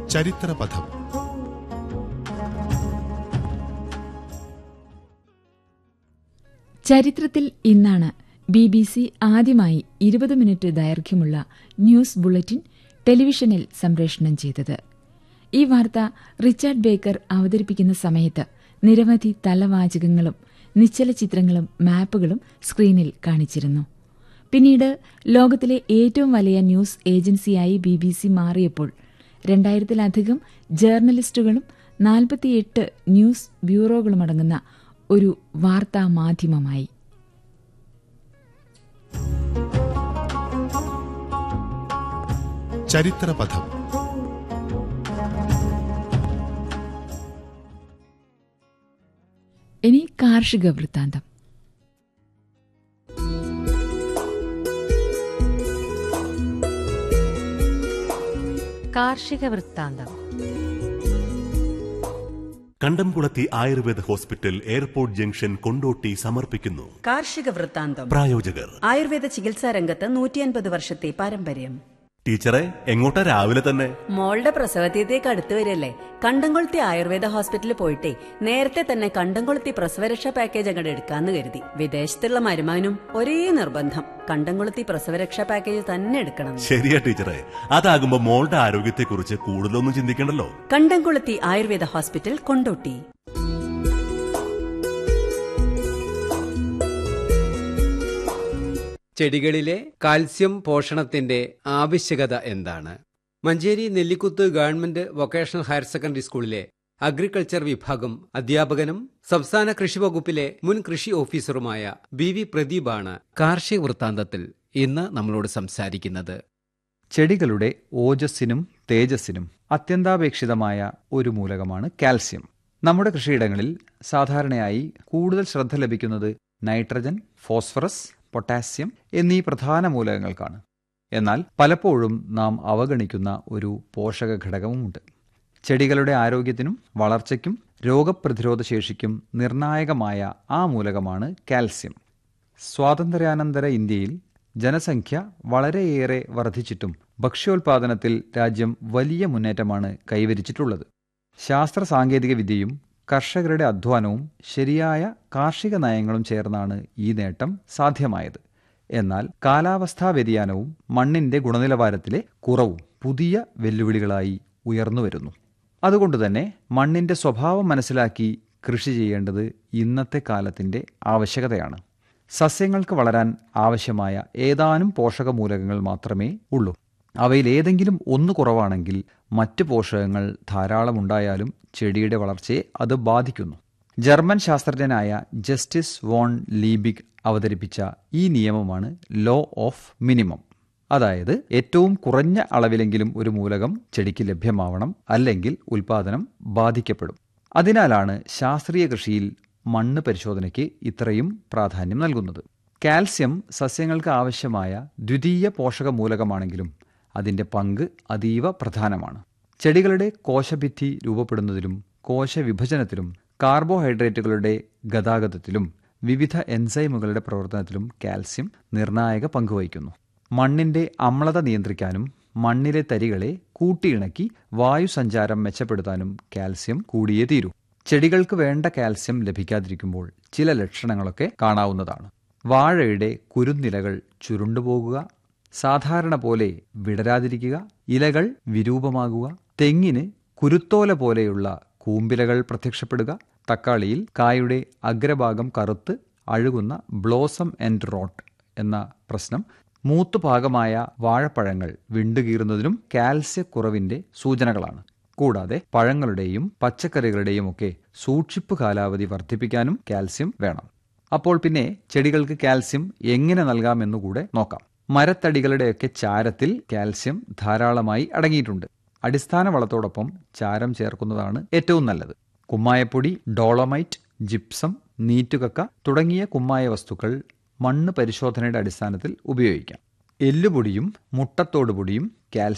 ചരിത്രപഥം ചരിത്രത്തിൽ ഇന്നാണ് ബി ബി സി ആദ്യമായി ഇരുപത് മിനിറ്റ് ദൈർഘ്യമുള്ള ന്യൂസ് ബുള്ളറ്റിൻ ടെലിവിഷനിൽ സംപ്രേഷണം ചെയ്തത് ഈ വാർത്ത റിച്ചാർഡ് ബേക്കർ അവതരിപ്പിക്കുന്ന സമയത്ത് നിരവധി തലവാചകങ്ങളും നിശ്ചല ചിത്രങ്ങളും മാപ്പുകളും സ്ക്രീനിൽ കാണിച്ചിരുന്നു പിന്നീട് ലോകത്തിലെ ഏറ്റവും വലിയ ന്യൂസ് ഏജൻസിയായി ബി ബി സി മാറിയപ്പോൾ രണ്ടായിരത്തിലധികം ജേർണലിസ്റ്റുകളും നാൽപ്പത്തിയെട്ട് ന്യൂസ് ബ്യൂറോകളുമടങ്ങുന്ന ഒരു വാർത്താ മാധ്യമമായി ചരിത്രപഥം ഇനി കാർഷിക വൃത്താന്തം കാർഷിക വൃത്താന്തം Kandamkulathi Ayurveda hospital airport junction Kondotty സമർപ്പിക്കുന്നു കാർഷിക വൃത്താന്തം പ്രായോജകർ ആയുർവേദ ചികിത്സാ രംഗത്ത് നൂറ്റിയൻപത് വർഷത്തെ പാരമ്പര്യം ടീച്ചറെ എങ്ങോട്ടാ രാവിലെ തന്നെ മോളുടെ പ്രസവതീയത്തേക്ക് അടുത്ത് വരില്ലേ കണ്ടംകൊളുത്തി ആയുർവേദ ഹോസ്പിറ്റലിൽ പോയിട്ടേ നേരത്തെ തന്നെ കണ്ടംകൊളുത്തി പ്രസവരക്ഷാ പാക്കേജ് അങ്ങോട്ട് എടുക്കാന്ന് കരുതി വിദേശത്തുള്ള മരുമാനും ഒരേ നിർബന്ധം കണ്ടംകൊളുത്തി പ്രസവരക്ഷാ പാക്കേജ് തന്നെ എടുക്കണം ശരിയാ ടീച്ചറെ അതാകുമ്പോ മോളുടെ ആരോഗ്യത്തെക്കുറിച്ച് കൂടുതലൊന്നും ചിന്തിക്കണ്ടല്ലോ കണ്ടംകൊളുത്തി ആയുർവേദ ഹോസ്പിറ്റൽ കൊണ്ടോട്ടി ചെടികളിലെ കാൽസ്യം പോഷണത്തിന്റെ ആവശ്യകത എന്താണ് Manjeri Nellikuth government vocational higher secondary സ്കൂളിലെ അഗ്രികൾച്ചർ വിഭാഗം അധ്യാപകനും സംസ്ഥാന കൃഷി വകുപ്പിലെ മുൻ കൃഷി ഓഫീസറുമായ ബി വി പ്രദീപാണ് കാർഷിക വൃത്താന്തത്തിൽ ഇന്ന് നമ്മളോട് സംസാരിക്കുന്നത് ചെടികളുടെ ഓജസ്സിനും തേജസ്സിനും അത്യന്താപേക്ഷിതമായ ഒരു മൂലകമാണ് കാൽസ്യം നമ്മുടെ കൃഷിയിടങ്ങളിൽ സാധാരണയായി കൂടുതൽ ശ്രദ്ധ ലഭിക്കുന്നത് നൈട്രജൻ ഫോസ്ഫറസ് പൊട്ടാസ്യം എന്നീ പ്രധാന മൂലകങ്ങൾക്കാണ് എന്നാൽ പലപ്പോഴും നാം അവഗണിക്കുന്ന ഒരു പോഷക ഘടകവുമുണ്ട് ചെടികളുടെ ആരോഗ്യത്തിനും വളർച്ചയ്ക്കും രോഗപ്രതിരോധ ശേഷിക്കും നിർണായകമായ ആ മൂലകമാണ് കാൽസ്യം സ്വാതന്ത്ര്യാനന്തര ഇന്ത്യയിൽ ജനസംഖ്യ വളരെയേറെ വർദ്ധിച്ചിട്ടും ഭക്ഷ്യോൽപാദനത്തിൽ രാജ്യം വലിയ മുന്നേറ്റമാണ് കൈവരിച്ചിട്ടുള്ളത് ശാസ്ത്ര സാങ്കേതിക വിദ്യയും കർഷകരുടെ അധ്വാനവും ശരിയായ കാർഷിക നയങ്ങളും ചേർന്നാണ് ഈ നേട്ടം സാധ്യമായത് എന്നാൽ കാലാവസ്ഥാ വ്യതിയാനവും മണ്ണിന്റെ ഗുണനിലവാരത്തിലെ കുറവും പുതിയ വെല്ലുവിളികളായി ഉയർന്നുവരുന്നു അതുകൊണ്ടുതന്നെ മണ്ണിന്റെ സ്വഭാവം മനസ്സിലാക്കി കൃഷി ചെയ്യേണ്ടത് ഇന്നത്തെ കാലത്തിന്റെ ആവശ്യകതയാണ് സസ്യങ്ങൾക്ക് വളരാൻ ആവശ്യമായ ഏതാനും പോഷകമൂലകങ്ങൾ മാത്രമേ ഉള്ളൂ അവയിൽ ഏതെങ്കിലും ഒന്ന് കുറവാണെങ്കിൽ മറ്റ് പോഷകങ്ങൾ ധാരാളമുണ്ടായാലും ചെടിയുടെ വളർച്ചയെ അത് ബാധിക്കുന്നു ജർമ്മൻ ശാസ്ത്രജ്ഞനായ ജസ്റ്റിസ് വോൺ ലീബിഗ് അവതരിപ്പിച്ച ഈ നിയമമാണ് ലോ ഓഫ് മിനിമം അതായത് ഏറ്റവും കുറഞ്ഞ അളവിലെങ്കിലും ഒരു മൂലകം ചെടിക്ക് ലഭ്യമാവണം അല്ലെങ്കിൽ ഉൽപാദനം ബാധിക്കപ്പെടും അതിനാലാണ് ശാസ്ത്രീയ കൃഷിയിൽ മണ്ണ് പരിശോധനയ്ക്ക് ഇത്രയും പ്രാധാന്യം നൽകുന്നത് കാൽസ്യം സസ്യങ്ങൾക്ക് ആവശ്യമായ ദ്വിതീയ പോഷക മൂലകമാണെങ്കിലും അതിന്റെ പങ്ക് അതീവ പ്രധാനമാണ് ചെടികളുടെ കോശഭിത്തി രൂപപ്പെടുന്നതിലും കോശവിഭജനത്തിലും കാർബോഹൈഡ്രേറ്റുകളുടെ ഗതാഗതത്തിലും വിവിധ എൻസൈമുകളുടെ പ്രവർത്തനത്തിലും കാൽസ്യം നിർണായക പങ്കുവഹിക്കുന്നു മണ്ണിന്റെ അമ്ലത നിയന്ത്രിക്കാനും മണ്ണിലെ തരികളെ കൂട്ടിയിണക്കി വായുസഞ്ചാരം മെച്ചപ്പെടുത്താനും കാൽസ്യം കൂടിയേ തീരൂ ചെടികൾക്ക് വേണ്ട കാൽസ്യം ലഭിക്കാതിരിക്കുമ്പോൾ ചില ലക്ഷണങ്ങളൊക്കെ കാണാവുന്നതാണ് വാഴയുടെ കുരുന്നിലകൾ ചുരുണ്ടുപോകുക സാധാരണ പോലെ വിടരാതിരിക്കുക ഇലകൾ വിരൂപമാകുക തെങ്ങിന് കുരുത്തോല പോലെയുള്ള കൂമ്പിലകൾ പ്രത്യക്ഷപ്പെടുക തക്കാളിയിൽ കായുടെ അഗ്രഭാഗം കറുത്ത് അഴുകുന്ന ബ്ലോസം ആൻഡ് റോട്ട് എന്ന പ്രശ്നം മൂത്തുപാകമായ വാഴപ്പഴങ്ങൾ വിണ്ടുകീറുന്നതിനും കാൽസ്യക്കുറവിന്റെ സൂചനകളാണ് കൂടാതെ പഴങ്ങളുടെയും പച്ചക്കറികളുടെയും ഒക്കെ സൂക്ഷിപ്പ് കാലാവധി വർദ്ധിപ്പിക്കാനും കാൽസ്യം വേണം അപ്പോൾ പിന്നെ ചെടികൾക്ക് കാൽസ്യം എങ്ങനെ നൽകാമെന്നുകൂടെ നോക്കാം മരത്തടികളുടെയൊക്കെ ചാരത്തിൽ കാൽസ്യം ധാരാളമായി അടങ്ങിയിട്ടുണ്ട് അടിസ്ഥാന വളത്തോടൊപ്പം ചാരം ചേർക്കുന്നതാണ് ഏറ്റവും നല്ലത് കുമ്മായപ്പൊടി ഡോളമൈറ്റ് ജിപ്സം നീറ്റുകക്ക തുടങ്ങിയ കുമ്മായ വസ്തുക്കൾ മണ്ണ് പരിശോധനയുടെ അടിസ്ഥാനത്തിൽ ഉപയോഗിക്കാം എല്ലുപൊടിയും മുട്ടത്തോടുപൊടിയും കാൽസ്യം